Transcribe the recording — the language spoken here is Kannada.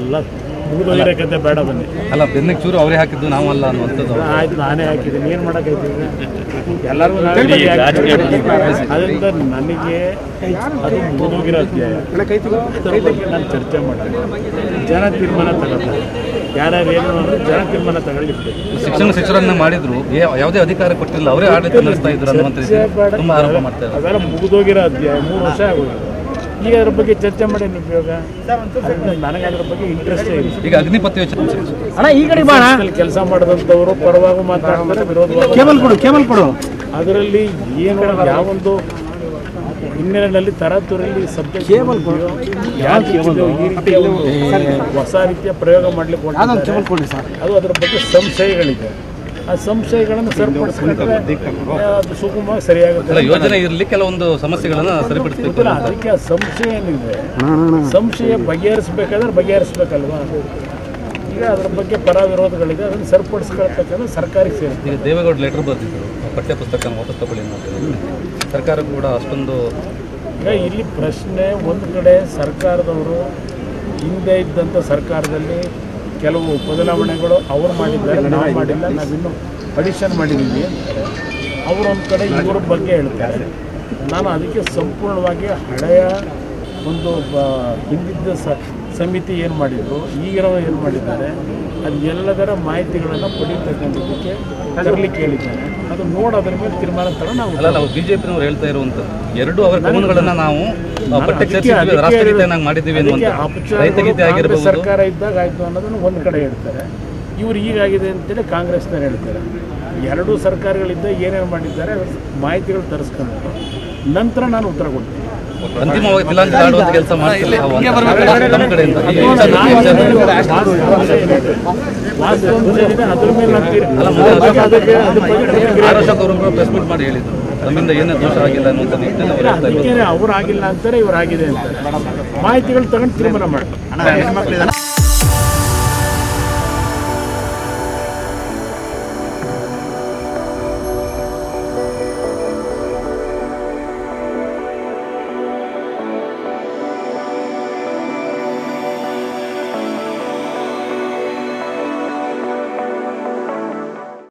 ಎಲ್ಲ ಮುಗಿದೋಗಿರೋ ಕತೆ ಬೇಡ ಬನ್ನಿ ಅಲ್ಲ ಬೆನ್ನಿಗೆ ಚೂರು ಅವರೇ ಹಾಕಿದ್ದು ನಾವಲ್ಲ ಅನ್ನುವಂಥದ್ದು ಆಯ್ತು ನಾನೇ ಹಾಕಿದ್ದೀನಿ ಏನು ಮಾಡೋಕ್ಕೈತಿ ಎಲ್ಲರಿಗೂ ನಾವೇ ಬಗೆ ಹಾಕ್ತೀವಿ. ಅದರಿಂದ ನನಗೆ ಅದು ಮುಗಿದೋಗಿರೋ ಅಧ್ಯಾಯ ಅದ್ರ ಬಗ್ಗೆ ನಾನು ಚರ್ಚೆ ಮಾಡ್ತೀನಿ ಜನ ತೀರ್ಮಾನ ತಗೊಳ್ತಾರೆ ಯಾರ್ಯಾರು ಏನು ಅಂದ್ರೆ ಜನ ತೀರ್ಮಾನ ತಗೊಳ್ಳಿರ್ಬೇಕು ಶಿಕ್ಷಣ ಸಚಿವರನ್ನ ಮಾಡಿದ್ರು ಯಾ- ಯಾವುದೇ ಅಧಿಕಾರ ಕೊಟ್ಟಿಲ್ಲ ಅವರೇ ಆಡಳಿತ ನಡೆಸ್ತಾ ಇದ್ರು ಅನ್ನುವಂಥ ರೀತಿ ತುಂಬಾ ಆರೋಪ ಮಾಡ್ತಾ ಇದ್ದಾರೆ ಅವೆಲ್ಲ ಮುಗಿದೋಗಿರೋ ಅಧ್ಯಾಯ ಮೂರು ವರ್ಷ ಆಗೋಗಿದೆ ಈಗ ಅದ್ರ ಬಗ್ಗೆ ಚರ್ಚೆ ಮಾಡಿ ಏನು ಉಪಯೋಗ ಅದರಿಂದ ನನಗೆ ಅದ್ರ ಬಗ್ಗೆ ಇಂಟ್ರೆಸ್ಟೇ ಇಲ್ಲ ಈಗ ಅಗ್ನಿಪಥ್ ಯೋಜನೆ ಅಣ್ಣ ಈ ಕಡೆ ಬಾ ಅಣ್ಣ ಕೆಲಸ ಮಾಡಿದಂಥವರು ಪರವಾಗಿ ಮಾತಾಡ್ತಾರೆ ವಿರೋಧವಾಗಿ ಕೇಬಲ್ ಕೊಡು ಕೇಬಲ್ ಕೊಡು ಅದರಲ್ಲಿ ಏನು ಯಾವೊಂದು ಹಿನ್ನೆಲೆಯಲ್ಲಿ ತರಾತುರಲ್ಲಿ ಸಬ್ಜೆಕ್ಟ್ ಯಾಕೆ ಇದು ಈ ರೀತಿಯ ಒಂದು ಹೊಸ ರೀತಿಯ ಪ್ರಯೋಗ ಮಾಡ್ಲಿಕ್ಕೆ ಹೊರಟಿದ್ದಾರೆ? ಕೇಬಲ್ ಕೊಡಿ ಸರ್ ಅದು ಅದರ ಬಗ್ಗೆ ಸಂಶಯಗಳಿದೆ ಆ ಸಂಶಯಗಳನ್ನು ಸರಿಪಡಿಸ್ಕೊಂಡ್ರೆ ಅದು ಸುಗಮವಾಗಿ ಸರಿಯಾಗುತ್ತೆ ಅಲ್ಲ ಯೋಜನೆ ಇರಲಿ ಕೆಲವೊಂದು ಸಮಸ್ಯೆಗಳನ್ನ ಸರಿಪಡಿಸಬೇಕು ಗೊತ್ತಿಲ್ಲ ಅದಕ್ಕೆ ಆ ಸಂಶಯ ಏನಿದೆ ಸಂಶಯ ಬಗೆಹರಿಸ್ಬೇಕಾದ್ರೆ ಬಗೆಹರಿಸ್ಬೇಕಲ್ವಾ ಈಗ ಅದ್ರ ಬಗ್ಗೆ ಪರ ವಿರೋಧಗಳಿದೆ ಅದನ್ನು ಸರಿಪಡಿಸ್ಕೊಳ್ತಕ್ಕಂಥ ಸರ್ಕಾರಕ್ಕೆ ಸೇರುತ್ತೆ ಈಗ ದೇವೇಗೌಡ ಲೆಟರ್ ಬರೆದಿದ್ರು ಪಠ್ಯ ಪುಸ್ತಕ ವಾಪಸ್ ತಗೊಳ್ಳಿ ಅಂತ ಹೇಳಿ. ಸರ್ಕಾರ ಕೂಡ ಅಷ್ಟೊಂದು ಈಗ ಇಲ್ಲಿ ಪ್ರಶ್ನೆ ಒಂದು ಕಡೆ ಸರ್ಕಾರದವರು ಹಿಂದೆ ಇದ್ದಂಥ ಸರ್ಕಾರದಲ್ಲಿ ಕೆಲವು ಬದಲಾವಣೆಗಳು ಅವ್ರು ಮಾಡಿದ್ದಾರೆ ನಾವು ಮಾಡಿಲ್ಲ ನಾವಿನ್ನೂ ಅಡಿಷನ್ ಮಾಡಿದ್ದೀವಿ ಅಂತಾರೆ ಅವರು ಒಂದು ಕಡೆ ಇವ್ರ ಬಗ್ಗೆ ಹೇಳ್ತಾರೆ ನಾನು ಅದಕ್ಕೆ ಸಂಪೂರ್ಣವಾಗಿ ಹಳೆಯ ಒಂದು ಬ- ಹಿಂದಿದ್ದ ಸ ಸಮಿತಿ ಏನು ಮಾಡಿದ್ರು ಈಗಿರೋ ಏನು ಮಾಡಿದ್ದಾರೆ ಅದು ಎಲ್ಲದರ ಮಾಹಿತಿಗಳನ್ನು ಪಡೀತಕ್ಕಂಥದ್ದಕ್ಕೆ ತರಲಿಕ್ಕೆ ಹೇಳಿದ್ದಾರೆ ಅದು ನೋಡಿ ಅದ್ರ ಮೇಲೆ ತೀರ್ಮಾನ ತಗೊಂಡು ನಾವು ಅಲ್ಲ ನಾವು ಬಿಜೆಪಿನವ್ರು ಹೇಳ್ತಾ ಇರುವಂಥದ್ದು ಎರಡು ಅವರ ಕಾನೂನುಗಳನ್ನ ನಾವು ಆ, ಪಠ್ಯಕ್ಕೆ ಅದಕ್ಕೆ- ಸೇರಿಸಿದ್ವಿ ಅದಕ್ಕೆ ರಾಷ್ಟ್ರಗೀತೆಯನ್ನಾಗಿ ಮಾಡಿದ್ದೀವಿ ಅದಕ್ಕೆ ಅನ್ನುವಂಥ ಅಪಚಾರಗಳು ರೈತಗೀತೆ ಕಾಂಗ್ರೆಸ್ ಆಗಿರ್ಬೋದು ಸರ್ಕಾರ ಇದ್ದಾಗ ಆಯ್ತು ಅನ್ನೋದನ್ನು ಒಂದು ಕಡೆ ಹೇಳ್ತಾರೆ ಇವ್ರು ಈಗಾಗಿದೆ ಅಂತೇಳಿ ಕಾಂಗ್ರೆಸ್ನವ್ರು ಹೇಳ್ತಾರೆ ಎರಡೂ ಸರ್ಕಾರಗಳಿದ್ದ ಏನೇನು ಮಾಡಿದ್ದಾರೆ ಅದ್ರ ಮಾಹಿತಿಗಳು ತರಿಸ್ಕೊಂಡು ನಂತರ ನಾನು ಉತ್ತರ ಕೊಡ್ತೀನಿ ಅಂತಿಮವಾಗಿ ತಿಲಾಂಜಲಿ ಆಡುವಂತ ಕೆಲಸ ಮಾಡ್ತಿಲ್ಲ ನಾವು ಅಂತ. ನಮ್ಮ ಕಡೆಯಿಂದ ಈಗ ನಾನು ವಿಚಾರ- ವಾಸ್ತವಾಂಶ ಏನಿದೆ? ವಾಸ್ತವಾಂಶ ಏನಿದೆ ಅದ್ರ ಮೇಲೆ ನಾನು ತೀರ್ಪು- ಅದಕ್ಕೆ- ಅದಕ್ಕೆ- ಅದ್ರ ಬಗ್ಗೆ ಪ್ರತಿಕ್ರಿಯೆ ಆರ್ ಅಶೋಕ್ ಅವರು ಕೂಡ ಪ್ರೆಸ್ ಮೀಟ್ ಮಾಡಿ ಹೇಳಿದ್ರು ನಮ್ಮಿಂದ ಏನೇ ದೋಷ ಆಗಿಲ್ಲ ಅನ್ನುವಂಥ ನಿಟ್ಟಿನಲ್ಲಿ ಅವ್ರು ಹೇಳ್ತಾ ಇರೋದು ಅದಕ್ಕೆ ಅವ್ರು ಆಗಿಲ್ಲ ಅಂತಾರೆ ಇವ್ರು ಆಗಿದೆ ಅಂತಾರೆ ಮಾಹಿತಿಗಳು ತಗೊಂಡು ತೀರ್ಮಾನ ಮಾಡಿ